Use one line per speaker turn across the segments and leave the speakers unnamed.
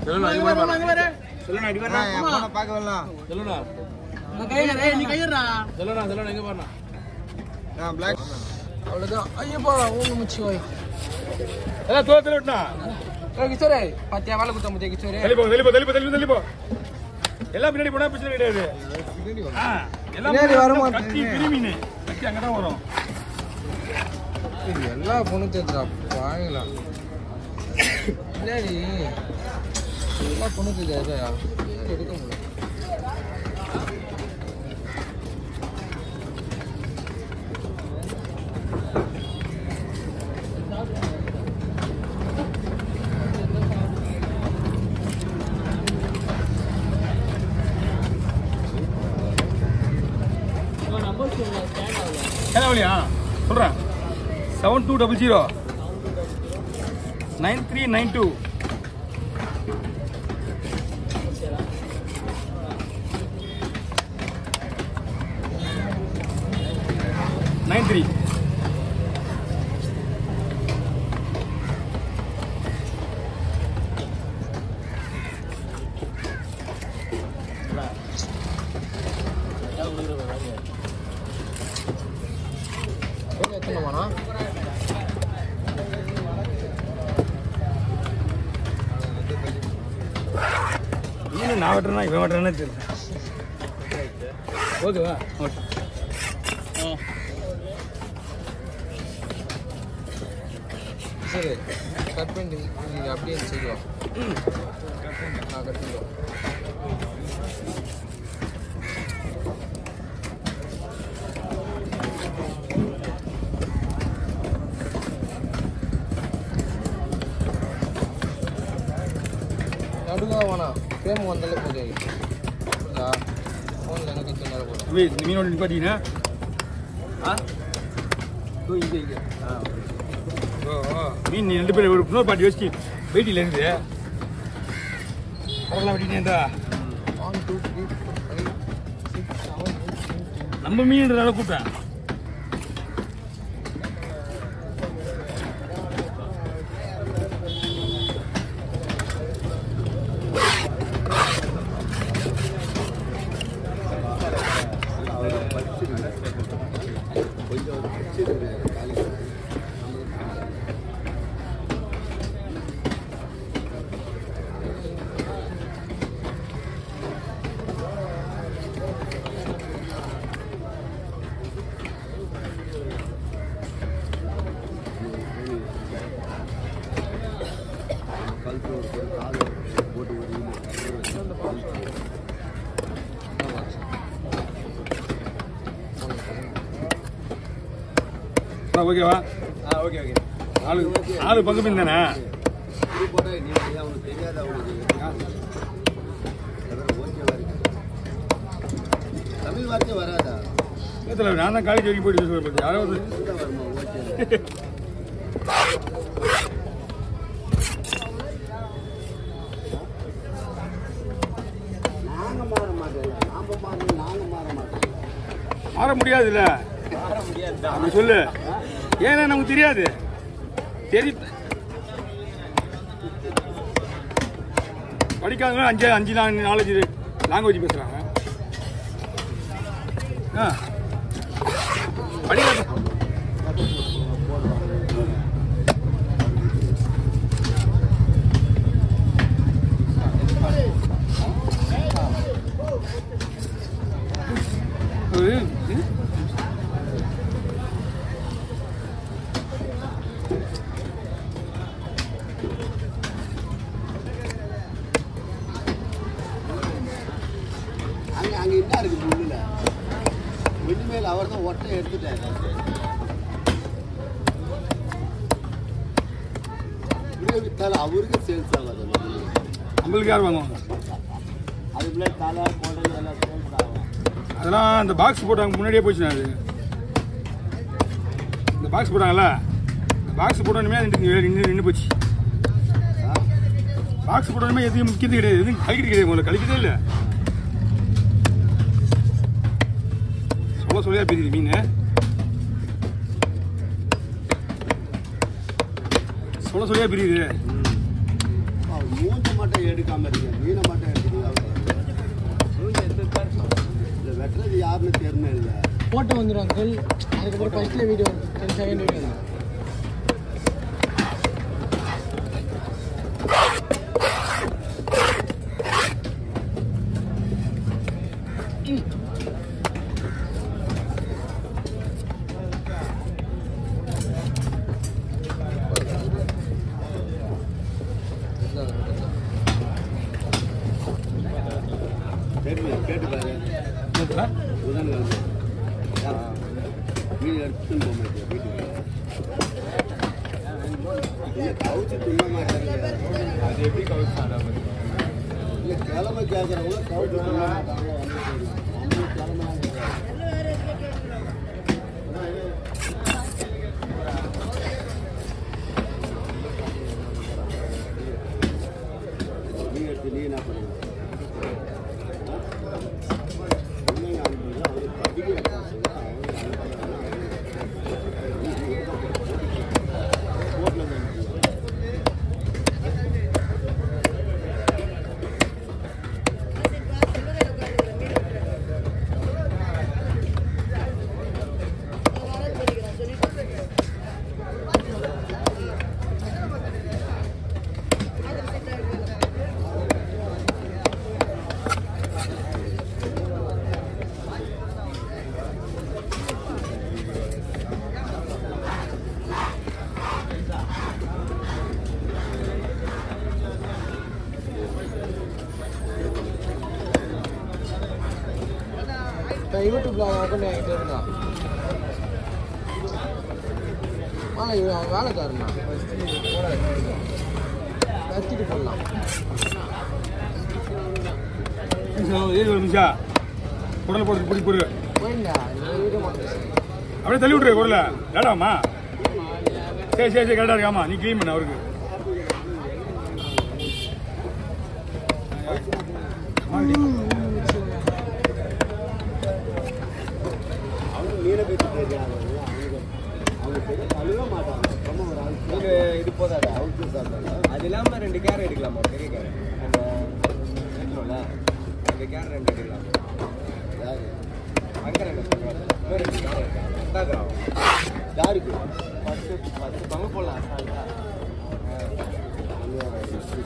சொல்லுண்ணா இங்க பாரு
அங்க பாரு
சொல்லுண்ணா இங்க
அண்ணா,
பாருண்ணா
என் போனை பார்க்க வரலாம்
சொல்லுண்ணா
நான் கையில ஏய், நீ கையிடுறா
சொல்லுண்ணா சொல்லுண்ணா இங்க பாருண்ணா
நான் பிளாக்
அவ்வளவுதான் ஐயப்பா ஓம் நமச்சிவாய்
எல்லாம் தோத்துல விட்டுனா
ஏய் கிஷோரே பாத்தியா வேலை குத்த முத்தியா கிஷோரே
தள்ளி போ தள்ளி போ தள்ளி போ தள்ளி போ தள்ளி போ எல்லாம் பின்னாடி போனா பிரச்சனை கிடையாது ஆ, எல்லாம்
பின்னாடி வர
பின்னாடி
மாட்டேங்குது.
கத்தி பிரிமீனு கத்தி அங்கதான் வரும்
எல்லா பொண்ணு தெரிஞ்சா வாங்கல
பின்னாடி
எல்லா பொண்ணு தெரியாது எடுக்க முடியல
என்ன வழியா சொல்றேன் seven two double zero nine three nine two nine three
எத்தனை போனா
மீன் நான் வெட்டுறேன்னா இவன் வெட்டுறேன்னு தெரியல ஓகேவா ஓகே
சரி கட் பண்ணிட்டு இது அப்படியே செய்வோம் நான் கட் பண்ணுவோம் நடுங்க வேணாம் ஃப்ரேம் வந்தாலே போதும் புரியுதா ஃபோனில் எனக்கு கொஞ்சம் நேரம் போதும்
தம்பி இந்த மீனோட நிப்பாட்டிங்கன்னா ஆ ஓ இங்கே இங்கே ஆ ஓ ஓ மீன் நீ ரெண்டு பேரும் ஒரு இன்னொரு பாட்டி வச்சு வெயிட்டில் இருந்து கடலாம் வெட்டினே இருந்தா
one two three four five six seven eight nine
நம்ம மீன்றதால கூப்பிட்டேன் ஆ, ஓகேவா ஆ ஓகே ஓகே நாலு நாலு பங்கு மீன் தானே
தமிழ் வார்த்தை வராதா
நேத்துல நான் தான் காலேஜ் வரைக்கும் போயிட்டு சொல்ல யாராவது
வருமா ஓகே நாங்க மாற மாட்டோம் நாம மாறணும் நாங்க மாற மாட்டோம்
மாற முடியாதுல்ல அப்படி சொல்லு ஏன்னா நமக்கு தெரியாது தெரி படிக்காதவங்க அஞ்சு அஞ்சு நாலேஜ் லாங்குவேஜ் பேசுறாங்க ஆ படிக்காத ஒரு இது
அங்க அங்க என்ன இருக்கு முள்ளுல ஒண்ணுமேல அவர் தான் ஒட்டை எடுத்துட்டாரு இப்படியே வித்தாலும் அவருக்கு சேல்ஸ் ஆகாது அந்த முள்ளு.
நம்மளுக்கு யார் வாங்குவாங்க
அதுக்குள்ளே தலை குடல் எல்லாம் சேல்ஸ் ஆகும்
அதெல்லாம் அந்த பாக்ஸ் போட்டாங்க முன்னாடியே போச்சுண்ணா அது இந்த பாக்ஸ் போட்டாங்கல்ல இந்த பாக்ஸ் போட்டோன்னே நின்று நின்று நின்று போச்சு பாக்ஸ் போட்டோன்னே எதுவும் முக்கியது கிடையாது எதுவும் கழிக்கிறது கிடையாது உங்களை கழிக்கிறதே இல்லை சொல்ல சொல்லியா பிரியுது மீன் சொல்ல சொல்லியா பிரியுது
மூஞ்ச மட்டும் எடுக்காம இருக்கீங்க மீனை மட்டும் எடுத்துக்கலாம் இல்லை வெட்டுறது யாருன்னு தெரியணும் இல்லை
போட்டோ வந்துடும் அங்கிள் அதுக்கப்புறம் ஃபர்ஸ்ட்ல வீடியோ டென் செகண்ட் வீடியோ வந்துடும்
தெரியும் கேட்டு பாரு புதன்கிழமை மீன் எடுத்துன்னு போக மாட்டேன் வீட்டுக்கு இல்லை கவுச்சு தின்ன மாட்டாங்க
அது எப்படி கவுச்சாடா
இல்லை கிழமை கேட்குறவங்க கவுச்சு தின்ன மாட்டாங்க வந்து தெரியும். நம்மளுக்கு கிழமை நீ எடுத்து நீ என்ன பண்ணுவ உண்மையை அனுப்புங்க அவருக்கு படிக்கிற காசு கோட்டில்
இப்போ யூடியூப்ல அவன் அக்கௌண்ட் என்கிட்ட இருந்தான் ஆனால் இவன் அவன் வேலைக்காரனா கத்திட்டு போடலாம்
ஏழு ஒரு நிமிஷம் குடலை போட்டு பிடி போடு
போயிண்டா இந்த வீடியோ மட்டும்
அப்படியே தள்ளி விட்டுரு குடலை லேடாமா சரி சரி சரி கரெக்டாக இருக்காமா நீ க்ளீன் பண்ண அவருக்கு
அவனுக்கு மீனை பற்றி தெரியாது அவனுக்கு அவங்க பெரிய கழுவ மாட்டாங்க ரொம்ப ஒரு ஆள்
இது இது போதாதா
அவுட்டு சாப்பிட்டாங்க
அது இல்லாம ரெண்டு கேர் எடுக்கலாமா பெரிய கேர் நம்ம எடுக்கணும்ல ரெண்டு கேர் ரெண்டு எடுக்கலாம்
யாரு
அங்கே ரெண்டு சொல்லுவாங்க இன்னும் ரெண்டு கேர் இருக்கா ரெண்டாவது
யாருக்கு
பத்து பத்து பங்கு போடலாம் அசால்ட்டா.
அவர்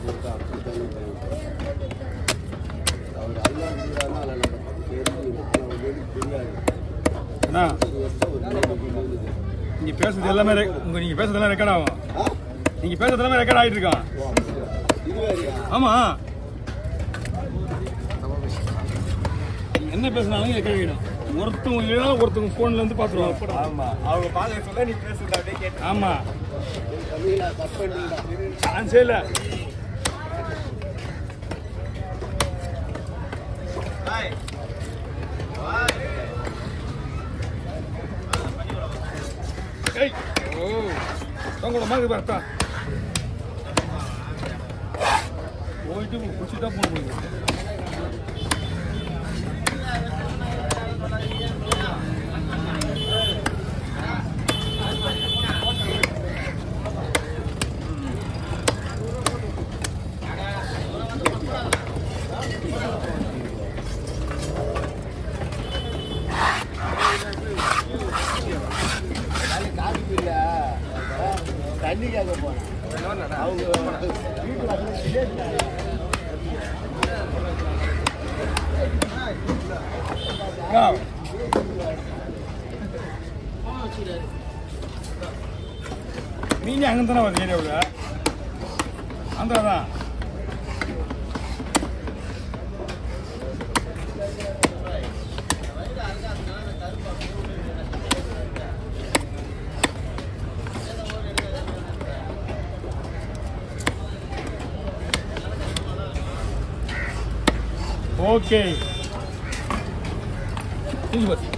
அல்லா இருக்கிறாருன்னா அதில் நம்ம தெரிஞ்சு அவங்களுக்கு தெரியாது
அண்ணா
ஒரு வருஷம் ஒரு நாளைக்கு இருந்தது.
நீங்க பேசுறது எல்லாமே ரெ- உங்க நீங்க பேசுறது எல்லாம் ரெக்கார்ட் ஆகும்
ஆ?
நீங்க பேசுறது எல்லாமே ரெக்கார்ட் ஆகிட்டு இருக்கான்
ஓ, அப்படியா? இது வேறையா
ஆமா என்ன பேசினாலும் ரெக்கார்ட் ஆகிடும் ஒருத்தவங்க இல்லைனா ஒருத்தவங்க ஃபோன்ல இருந்து பாத்துருவாங்க
ஆமா அவங்க பார்க்க சொல்ல நீ பேசுறது அப்படியே கேட்டு
ஆமா
தமிழா கட் பண்ணிட்டா
சான்ஸே இல்லை ஏய் ஓ தங்களோட மாதிரி பார்த்தா போயிட்டு குடிச்சுட்டா போக முடியும்
காட்டுக்கு இல்ல தண்ணி கேட்க போனேன் அவங்க வீட்டு வாசல்ல
ஆ. மீன் அங்கே தானே வருது ஏரியாவில் ஆந்திரா தான் ஓகே இது பஸ்